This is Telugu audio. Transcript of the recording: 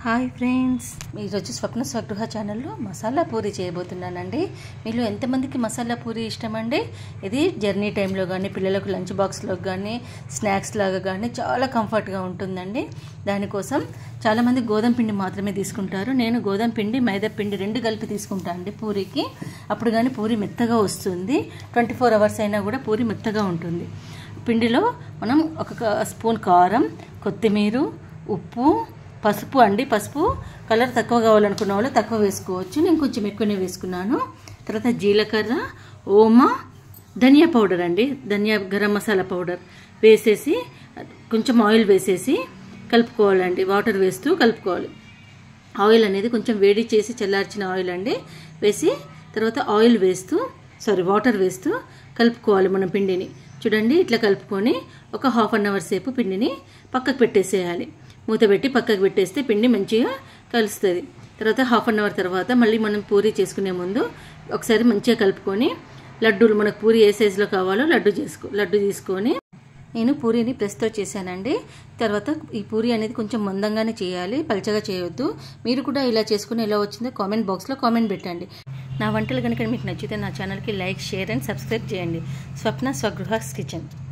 హాయ్ ఫ్రెండ్స్ ఈరోజు స్వప్న స్వగృహ ఛానల్లో మసాలా పూరి చేయబోతున్నానండి మీలో ఎంతమందికి మసాలా పూరి ఇష్టమండి ఇది జర్నీ టైంలో కానీ పిల్లలకు లంచ్ బాక్స్లో కానీ స్నాక్స్ లాగా కానీ చాలా కంఫర్ట్గా ఉంటుందండి దానికోసం చాలామంది గోధుమ పిండి మాత్రమే తీసుకుంటారు నేను గోధుమ పిండి మైదా పిండి రెండు కలిపి తీసుకుంటాను అండి పూరికి అప్పుడు కానీ పూరి మెత్తగా వస్తుంది ట్వంటీ ఫోర్ అవర్స్ అయినా కూడా పూరి మెత్తగా ఉంటుంది పిండిలో మనం ఒక స్పూన్ కారం కొత్తిమీర ఉప్పు పసుపు అండి పసుపు కలర్ తక్కువ కావాలనుకున్న వాళ్ళు తక్కువ వేసుకోవచ్చు నేను కొంచెం ఎక్కువనే వేసుకున్నాను తర్వాత జీలకర్ర ఓమా ధనియా పౌడర్ అండి ధనియా గరం మసాలా పౌడర్ వేసేసి కొంచెం ఆయిల్ వేసేసి కలుపుకోవాలండి వాటర్ వేస్తూ కలుపుకోవాలి ఆయిల్ అనేది కొంచెం వేడి చేసి చల్లార్చిన ఆయిల్ అండి వేసి తర్వాత ఆయిల్ వేస్తూ సారీ వాటర్ వేస్తూ కలుపుకోవాలి మనం పిండిని చూడండి ఇట్లా కలుపుకొని ఒక హాఫ్ అన్ అవర్ సేపు పిండిని పక్కకు పెట్టేసేయాలి మూత పెట్టి పక్కకు పెట్టేస్తే పిండి మంచిగా కలుస్తుంది తర్వాత హాఫ్ అన్ అవర్ తర్వాత మళ్ళీ మనం పూరి చేసుకునే ముందు ఒకసారి మంచిగా కలుపుకొని లడ్డూలు మనకు పూరి ఏ సైజులో కావాలో లడ్డు చేసుకో లడ్డు తీసుకొని నేను పూరీని ప్రెస్తో చేశానండి తర్వాత ఈ పూరి అనేది కొంచెం మందంగానే చేయాలి పలచగా చేయొద్దు మీరు కూడా ఇలా చేసుకుని ఎలా వచ్చిందో కామెంట్ బాక్స్లో కామెంట్ పెట్టండి నా వంటలు కనుక మీకు నచ్చితే నా ఛానల్కి లైక్ షేర్ అండ్ సబ్స్క్రైబ్ చేయండి స్వప్న స్వగృహ కిచెన్